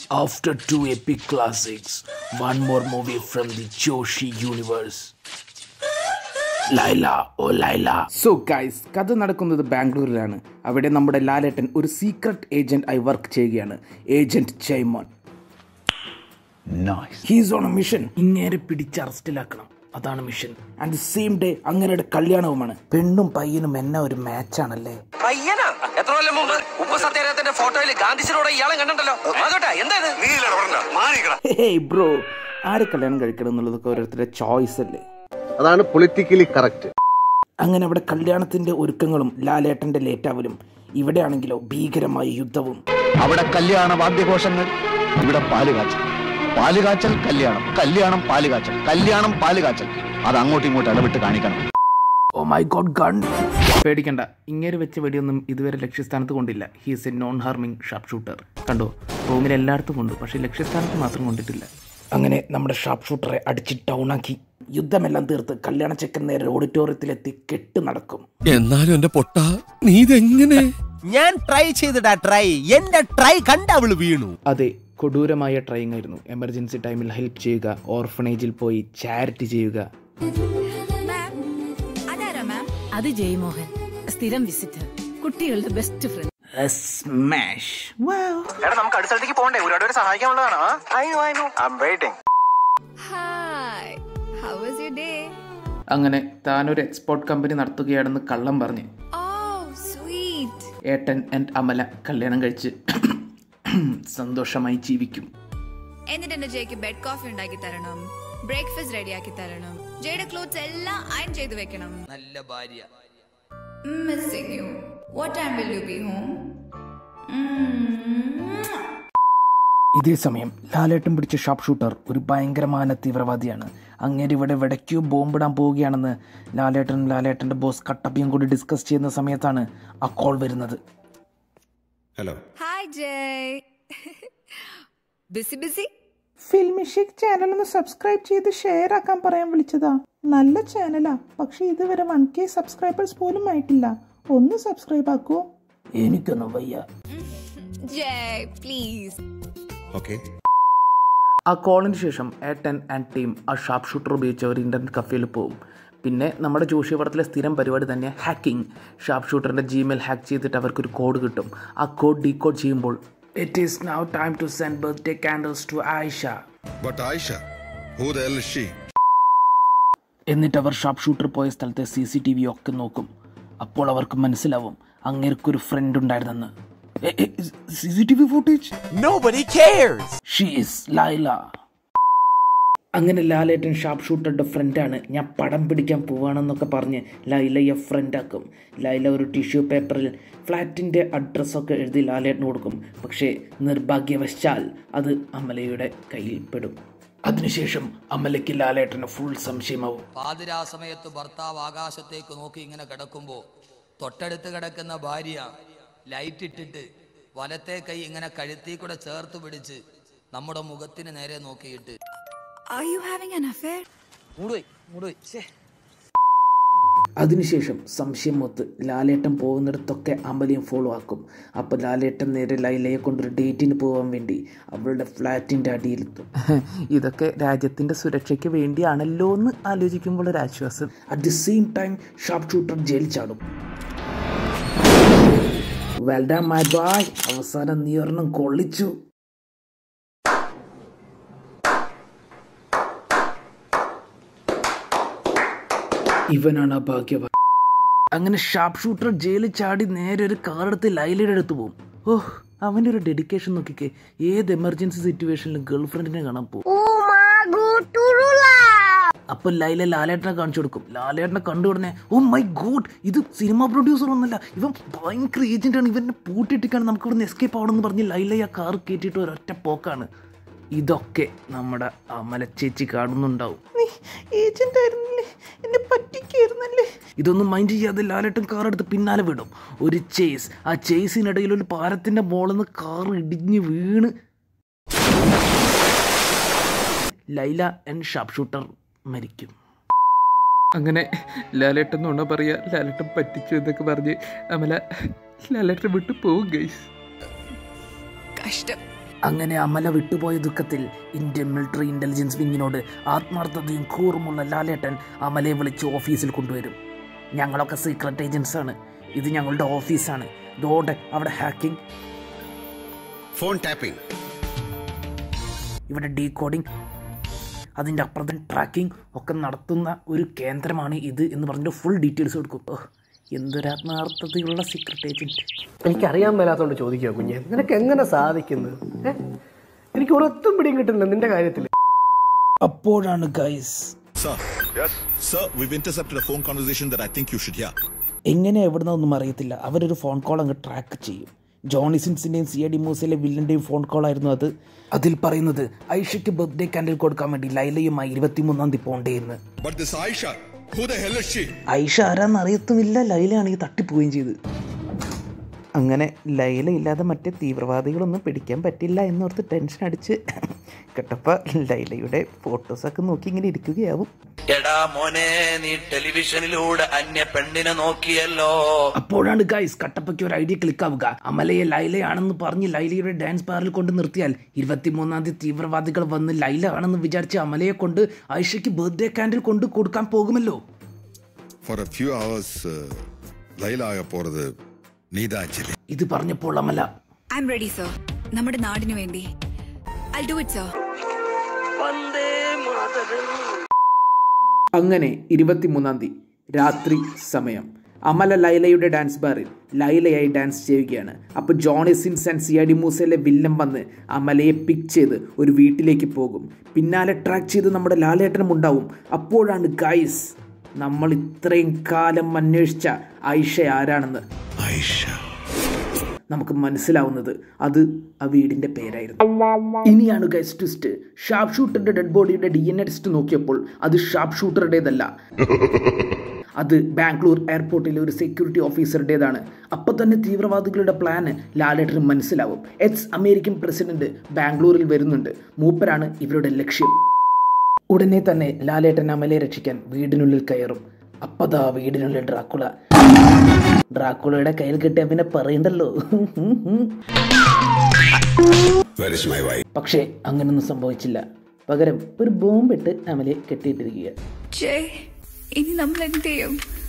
After two epic classics, one more movie from the Joshi universe. Laila ഓ Laila so guys കഥ നടക്കുന്നത് ബാംഗ്ലൂരിലാണ് അവിടെ നമ്മുടെ ലാലേട്ടൻ ഒരു സീക്രട്ട് ഏജന്റ് ആയി വർക്ക് ചെയ്യുകയാണ് agent Jaimon he's on a mission ഇങ്ങേരെ പിടിച്ച് അറസ്റ്റിലാക്കണം അതാണ് mission and the same day അങ്ങനെയുടെ കല്യാണവുമാണ് പെണ്ണും പയ്യനും എന്നെ ഒരു മാച്ചാണല്ലേ പയ്യനാ എത്ര കൊല്ലം മുമ്പ് ഉപ്പ് സത്യാഗ്രഹത്തിന്റെ ഫോട്ടോയിൽ ഗാന്ധിജിയോടെ ഇയാളെ കണ്ടിട്ടല്ലോ അതോട്ടെ എന്താ ഇത് നീ മാറിക്കട ഹേയ് ബ്രോ ആരെ കല്യാണം കഴിക്കണം എന്നുള്ളതൊക്കെ ഓരോരുത്തരുടെ ചോയ്സ് അല്ലേ അതാണ് പൊളിറ്റിക്കലി കറക്റ്റ് അങ്ങനെ അവിടെ കല്യാണത്തിന്റെ ഒരുക്കങ്ങളും ലാലേട്ടന്റെ ലേറ്റാവലും ഇവിടെയാണെങ്കിലോ ഭീകരമായ യുദ്ധവും അവിടെ കല്യാണ വാദ്യഘോഷങ്ങൾ ഇവിടെ പാലുകാച്ചൽ പാലുകാച്ചൽ കല്യാണം കല്യാണം പാലുകാച്ചൽ കല്യാണം പാലുകാച്ചൽ അത് അങ്ങോട്ടും ഇങ്ങോട്ടും ഇടവിട്ട് കാണിക്കണം ഓ മൈ ഗോഡ് ഗൺ പേടിക്കണ്ട ഇങ്ങനെ വെച്ച വെടിയൊന്നും ഇതുവരെ ലക്ഷ്യസ്ഥാനത്ത് കൊണ്ടില്ല he's a non harming sharp shooter കണ്ടോ റൂമിൽ എല്ലായിടത്തും കൊണ്ടു പക്ഷേ ലക്ഷ്യസ്ഥാനത്ത് മാത്രം കൊണ്ടിട്ടില്ല അങ്ങനെ നമ്മുടെ ഷാർപ്പ് ഷൂട്ടറെ അടിച്ച് ഡൗണാക്കി യുദ്ധമെല്ലാം തീർത്ത് കല്യാണ ചെക്കൻ നേരെ ഓഡിറ്റോറിയത്തിലെത്തി കെട്ട് നടക്കും എന്നാലും എന്റെ പൊട്ട നീ ഇതെങ്ങനെ ഞാൻ ട്രൈ ചെയ്തിടാ ട്രൈ എന്റെ ട്രൈ കണ്ട് അവള് വീണു അതെ കൊടൂരമായ ട്രൈങ് ആയിരുന്നു എമർജൻസി ടൈമിൽ ഹെൽപ്പ് ചെയ്യുക ഓർഫനേജിൽ പോയി ചാരിറ്റി ചെയ്യുക അതാരാ മാം അത് ജയ്മോഹൻ സ്ഥിരം വിസിറ്റർ കുട്ടികളുടെ ബെസ്റ്റ് ഫ്രണ്ട് സ്മാഷ് എടാ നമുക്ക് അടുത്ത സ്ഥലത്തേക്ക് പോകണ്ടേ ഒരുപാട് പേര് സഹായിക്കാനുള്ളതാണ് I know I know I'm waiting hi how was your day അങ്ങനെ താനൊരു എക്സ്പോർട്ട് കമ്പനി നടത്തുകയാണെന്ന് കള്ളം പറഞ്ഞ് ഓ സ്വീറ്റ് ഏട്ടൻ ആൻഡ് അമല കല്യാണം കഴിച്ച് സന്തോഷമായി ജീവിക്കും എന്നിട്ട് എന്റെ ജയ്ക്ക് ബെഡ് കോഫി ഉണ്ടാക്കി തരണം ബ്രേക്ക്ഫാസ്റ്റ് റെഡിയാക്കി തരണം ജയുടെ ക്ലോത്ത്സ് എല്ലാം അയൺ ചെയ്ത് വെക്കണം നല്ല ഭാര്യ missing you what time will you be home ഇതേ സമയം ലാലേട്ടൻ പിടിച്ച ഷാർപ്പ് ഷൂട്ടർ ഒരു ഭയങ്കരമായ തീവ്രവാദിയാണ് അങ്ങേര് ഇവിടെ വെടയ്ക്കോ ബോംബിടാൻ പോവുകയാണെന്ന് ലാലേട്ടനും ലാലേട്ടൻ്റെ ബോസ് കട്ടപ്പിയും കൂടി ഡിസ്കസ് ചെയ്യുന്ന സമയത്താണ് ആ കോൾ വരുന്നത് hello hi Jai busy busy ഫിൽമിഷിക് ചാനൽ ഒന്ന് സബ്സ്ക്രൈബ് ചെയ്ത് ഷെയർ ആക്കാൻ പറയാൻ വിളിച്ചതാ നല്ല ചാനലാ പക്ഷെ ഇതുവരെ വൺ കെ സബ്സ്ക്രൈബേഴ്സ് പോലും ആയിട്ടില്ല ഒന്ന് സബ്സ്ക്രൈബ് ആക്കുമോ എനിക്കൊന്നും വയ്യ ജയ് പ്ലീസ് ഓക്കെ ആ കോളിന് ശേഷം ഏട്ടൻ ആൻഡ് ടീം ആ ഷാർപ്പ് ഷൂട്ടർ ഉപയോഗിച്ച് ഒരു ഇൻ്റർനെറ്റ് കഫേയിൽ പോകും പിന്നെ നമ്മുടെ ജോഷിപടത്തിലെ സ്ഥിരം പരിപാടി തന്നെ ഹാക്കിംഗ് ഷാർപ്പ് ഷൂട്ടറിൻ്റെ ജിമെയിൽ ഹാക്ക് ചെയ്തിട്ട് അവർക്കൊരു കോഡ് കിട്ടും ആ കോഡ് ഡീകോഡ് ചെയ്യുമ്പോൾ it is now time to send birthday candles to Ayisha but Ayisha who the hell she എന്നിട്ട് അവർ ഷാർപ്പ് ഷൂട്ടർ പോയ സ്ഥലത്തെ സി സി ടി വി ഒക്കെ നോക്കും അപ്പോൾ അവർക്ക് മനസ്സിലാവും അങ്ങേർക്കൊരു ഫ്രണ്ട് ഉണ്ടായിരുന്നെന്ന് C C T V footage Nobody cares. She's Laila അങ്ങനെ ലാലേട്ടൻ ഷാർപ്പ് ഷൂട്ടറുടെ ഫ്രണ്ടാണ് ഞാൻ പടം പിടിക്കാൻ പോവാണെന്നൊക്കെ പറഞ്ഞ് ലൈലയെ ഫ്രണ്ടാക്കും ലൈല ഒരു ടിഷ്യൂ പേപ്പറിൽ ഫ്ലാറ്റിൻ്റെ അഡ്രസ്സൊക്കെ എഴുതി ലാലേട്ടന് കൊടുക്കും പക്ഷേ നിർഭാഗ്യവശാൽ അത് അമലയുടെ കയ്യിൽ പെടും അതിനുശേഷം അമലയ്ക്ക് ലാലേട്ടന് ഫുൾ സംശയമാവും പാതിരാ സമയത്ത് ഭർത്താവ് ആകാശത്തേക്ക് നോക്കി ഇങ്ങനെ കിടക്കുമ്പോൾ തൊട്ടടുത്ത് കിടക്കുന്ന ഭാര്യ ലൈറ്റ് ഇട്ടിട്ട് വലത്തെ കൈ ഇങ്ങനെ കഴുത്തിൽ കൂടെ ചേർത്ത് പിടിച്ച് നമ്മുടെ മുഖത്തിന് നേരെ നോക്കിയിട്ട് are you having an affair മൂടുപോയി മൂടുപോയി ഛേ അതിനുശേഷം സംശയം മൊത്ത് ലാലേട്ടൻ പോകുന്നിടത്തൊക്കെ അമലയും ഫോളോ ആക്കും അപ്പോൾ ലാലേട്ടൻ നേരെ ലൈലയെ കൊണ്ടൊരു ഡേറ്റിന് പോകാൻ വേണ്ടി അവളുടെ ഫ്ലാറ്റിൻ്റെ അടിയിലെത്തും ഇതൊക്കെ രാജ്യത്തിൻ്റെ സുരക്ഷയ്ക്ക് വേണ്ടിയാണല്ലോ എന്ന് ആലോചിക്കുമ്പോൾ ഒരു ആശ്വാസം at the same time sharp shooter jail ചാടും വെൽഡാ മൈ ബായ് അവസാനം നീ ഒരെണ്ണം കൊള്ളിച്ചു ഇവനാണ് ആ ഭാഗ്യവാൻ അങ്ങനെ ഷാർപ്പ് ഷൂട്ടർ ജയിലിൽ ചാടി നേരെ ഒരു കാറെടുത്ത് ലൈലയുടെ അടുത്ത് പോകും ഓഹ് അവൻ്റെ ഒരു ഡെഡിക്കേഷൻ നോക്കിക്കേ ഏത് എമർജൻസി സിറ്റുവേഷനിലും ഗേൾ ഫ്രണ്ടിനെ കാണാൻ പോകും അപ്പൊ ലൈല ലാലേട്ടനെ കാണിച്ചു കൊടുക്കും ലാലേട്ടനെ കണ്ടു ഉടനെ ഓ മൈ ഗോഡ് ഇത് സിനിമ പ്രൊഡ്യൂസർ ഒന്നല്ല ഇവൻ ഭയങ്കര ഏജന്റ് ആണ് ഇവനെ പൂട്ടിയിട്ടിക്കാണ് നമുക്ക് ഇവിടുന്ന് എസ്കേപ്പ് ആവണമെന്ന് പറഞ്ഞ് ലൈല ആ കാർ കയറ്റിയിട്ട് ഒരൊറ്റ പോക്കാണ് ഇതൊക്കെ നമ്മുടെ അമല ചേച്ചി കാണുന്നുണ്ടാവും നീ ഏജന്റ് ആയിരുന്നില്ലേ എന്നെ പറ്റിക്കായിരുന്നല്ലേ ഇതൊന്നും മൈൻഡ് ചെയ്യാതെ ലാലേട്ടൻ കാർ എടുത്ത് പിന്നാലെ വിടും ഒരു ചേസ് ആ ചേസിനിടയിൽ ഒരു പാരത്തിന്റെ മോളിന്ന് കാർ ഇടിഞ്ഞ് വീണ് ലൈല ആൻഡ് ഷാർപ്പ് ഷൂട്ടർ മരിക്കും അങ്ങനെ ലാലേട്ടൻ നുണ പറയാ ലാലേട്ടൻ പറ്റിച്ചു എന്നൊക്കെ പറഞ്ഞ് അമല ലാലേട്ടൻ വിട്ടു പോവും ഗൈസ് കഷ്ടം അങ്ങനെ അമല വിട്ടുപോയ ദുഃഖത്തിൽ ഇന്ത്യൻ മിലിറ്ററി ഇന്റലിജൻസ് വിങ്ങിനോട് ആത്മാർത്ഥതയും കൂറുമുള്ള ലാലേട്ടൻ അമലയെ വിളിച്ച് ഓഫീസിൽ കൊണ്ടുവരും ഞങ്ങളൊക്കെ സീക്രട്ട് ഏജൻസ് ആണ് ഇത് ഞങ്ങളുടെ ഓഫീസാണ് ഇതോടെ അവിടെ ഹാക്കിംഗ് ഫോൺ ടാപ്പിംഗ് ഇവിടെ ഡീകോഡിംഗ് അതിൻ്റെ അപ്പുറത്തെ ട്രാക്കിംഗ് ഒക്കെ നടത്തുന്ന ഒരു കേന്ദ്രമാണ് ഇത് എന്ന് പറഞ്ഞിട്ട് ഫുൾ ഡീറ്റെയിൽസ് കൊടുക്കും ഓ എന്തൊരാത്മാർത്ഥതയുള്ള സീക്രട്ട് ഏജൻറ്റ് എനിക്കറിയാൻ മേലാത്തോണ്ട് ചോദിക്കുക കുഞ്ഞെ നിനക്ക് എങ്ങനെ സാധിക്കുന്നു ഏ? എനിക്ക് ഒരൊത്തും പിടിയും കിട്ടുന്നില്ല നിന്റെ കാര്യത്തിൽ അപ്പോഴാണ് guys Sir. Yes. Sir, we've intercepted a phone conversation that I think you should hear. എങ്ങനെ എവിടുന്നൊന്നും അറിയത്തില്ല അവരൊരു ഫോൺ കോൾ അങ്ങ് ട്രാക്ക് ചെയ്യും ജോണി സിൻസിൻ്റെയും സി എ ഡി മൂസയിലെ വില്ലൻ്റെയും ഫോൺ കോൾ ആയിരുന്നു അത് അതിൽ പറയുന്നത് ഐഷയ്ക്ക് ബർത്ത്ഡേ കാൻഡിൽ കൊടുക്കാൻ വേണ്ടി ലൈലയുമായി ഇരുപത്തിമൂന്നാം തീയതി പോണ്ടേന്ന് But this Aisha, who the hell is she? Aisha ആരാന്ന് അറിയത്തുമില്ല ലൈലയാണെങ്കിൽ തട്ടിപ്പോവുകയും ചെയ്ത് അങ്ങനെ ലൈല ഇല്ലാതെ മറ്റേ തീവ്രവാദികളൊന്നും പിടിക്കാൻ പറ്റില്ല എന്നോർത്ത് ടെൻഷൻ അടിച്ച് കെട്ടപ്പ ലൈലയുടെ ഫോട്ടോസൊക്കെ നോക്കി ഇങ്ങനെ ഇരിക്കുകയാവും എടാ മോനെ നീ ടെലിവിഷനിലൂടെ അന്യ പെണ്ണിനെ നോക്കിയല്ലോ അപ്പോഴാണ് ഗൈസ് കട്ടപ്പയ്ക്ക് ഒരു ഐഡിയ ക്ലിക്ക് ആവുക അമലയെ ലൈലയാണെന്ന് പറഞ്ഞ് ലൈലയുടെ ഡാൻസ് ബാറിൽ കൊണ്ട് നിർത്തിയാൽ ഇരുപത്തിമൂന്നാം തീയതി തീവ്രവാദികൾ വന്ന് ലൈല ആണെന്ന് വിചാരിച്ച് അമലയെ കൊണ്ട് ഐഷയ്ക്ക് ബർത്ത്ഡേ കാൻഡിൽ കൊണ്ട് കൊടുക്കാൻ പോകുമല്ലോ For a few hours, uh, Laila ஆக போறது நீதான் ஆக்சுவலி ഇത് പറഞ്ഞപ്പോൾ Amala I'm ready sir നമ്മുടെ നാടിന് വേണ്ടി ഐ ഡു ഇറ്റ് സർ അങ്ങനെ ഇരുപത്തിമൂന്നാം തീയതി രാത്രി സമയം അമല ലൈലയുടെ ഡാൻസ് ബാറിൽ ലൈലയായി ഡാൻസ് ചെയ്യുകയാണ് അപ്പോൾ Johnny Sins and C D മൂസയിലെ വില്ലൻ വന്ന് അമലയെ പിക്ക് ചെയ്ത് ഒരു വീട്ടിലേക്ക് പോകും പിന്നാലെ ട്രാക്ക് ചെയ്ത് നമ്മുടെ ലാലേട്ടനും ഉണ്ടാവും അപ്പോഴാണ് ഗൈസ് നമ്മൾ ഇത്രയും കാലം അന്വേഷിച്ച ഐഷ ആരാണെന്ന് നമുക്ക് മനസ്സിലാവുന്നത് അത് ആ വീടിന്റെ പേരായിരുന്നു ഇനിയാണ് ഗൈസ് ട്വിസ്റ്റ് ഷാർപ്പ് ഷൂട്ടറുടെ ഡെഡ് ബോഡിയുടെ ഡി എൻ എ ടെസ്റ്റ് നോക്കിയപ്പോൾ അത് ഷാർപ്പ് ഷൂട്ടറുടേതല്ല അത് ബാംഗ്ലൂർ എയർപോർട്ടിലെ ഒരു സെക്യൂരിറ്റി ഓഫീസറുടേതാണ് അപ്പൊ തന്നെ തീവ്രവാദികളുടെ പ്ലാന് ലാലേട്ടന് മനസ്സിലാവും എക്സ് അമേരിക്കൻ പ്രസിഡന്റ് ബാംഗ്ലൂരിൽ വരുന്നുണ്ട് മൂപ്പരാണ് ഇവരുടെ ലക്ഷ്യം ഉടനെ തന്നെ ലാലേട്ടൻ അമലയെ രക്ഷിക്കാൻ വീടിനുള്ളിൽ കയറും അപ്പതാ വീടിനുള്ളിൽ ഡ്രാക്കുള ഡ്രാക്കുളയുടെ കയ്യിൽ കിട്ടിയ പിന്നെ പറയണ്ടല്ലോ Where is my wife? പക്ഷേ അങ്ങനൊന്നും സംഭവിച്ചില്ല പകരം ഒരു ബോംബിട്ട് അമലെ കെട്ടിയിട്ടിരിക്കുക ജയ് ഇനി നമ്മൾ എന്ത് ചെയ്യും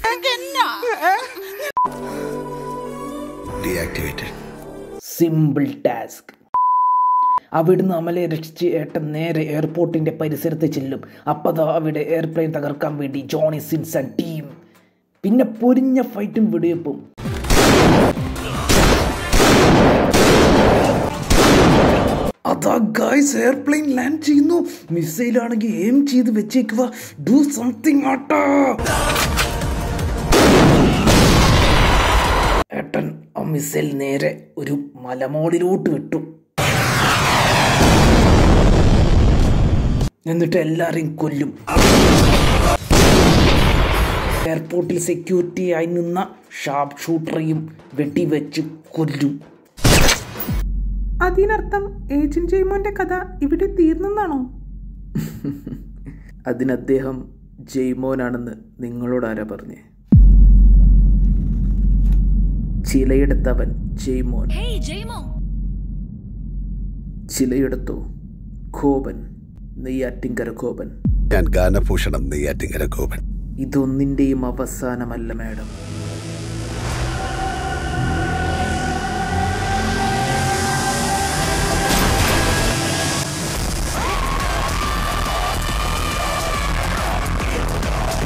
Deactivated. സിമ്പിൾ ടാസ്ക് അവിടുന്ന് അമലയെ രക്ഷിച്ച് ഏട്ടൻ നേരെ എയർപോർട്ടിന്റെ പരിസരത്ത് ചെല്ലും അപ്പതാ അവിടെ എയർപ്ലെയിൻ തകർക്കാൻ വേണ്ടി ജോണി സിൻസൺ ടീം പിന്നെ പൊരിഞ്ഞ ഫൈറ്റും വെടിവെപ്പും അതാ ഗായ്സ് എയർപ്ലെയിൻ ലാൻഡ് ചെയ്യുന്നു മിസൈൽ ആണെങ്കിൽ എയിം ചെയ്ത് വെച്ചേക്കുക ഡു സംതിങ് ആട്ടോ ഏട്ടൻ ആ മിസൈൽ നേരെ ഒരു മലമോളിലോട്ട് വിട്ടു എന്നിട്ട് എല്ലാരെയും കൊല്ലും എയർപോർട്ടിൽ സെക്യൂരിറ്റി ആയി നിന്ന ഷാർപ്പ് ഷൂട്ടറെയും വെടിവെച്ച് കൊല്ലും അതിനർത്ഥം ഏജന്റ് ജെയ്മോന്റെ കഥ ഇവിടെ തീർന്നെന്നാണോ അതിന് അദ്ദേഹം ജെയ്മോനാണെന്ന് നിങ്ങളോട് ആരാ പറഞ്ഞേ ചിലയിടത്തവൻ ജെയ്മോൻ ചിലയിടത്തോ കോപൻ നെയ്യാറ്റിങ്കര കോപൻ ഞാൻ ഗാനഭൂഷണം നെയ്യാറ്റിങ്കര ഗോപൻ ഇതൊന്നിൻ്റെയും അവസാനമല്ല madam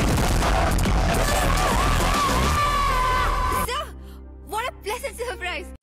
Sir, what a pleasant surprise.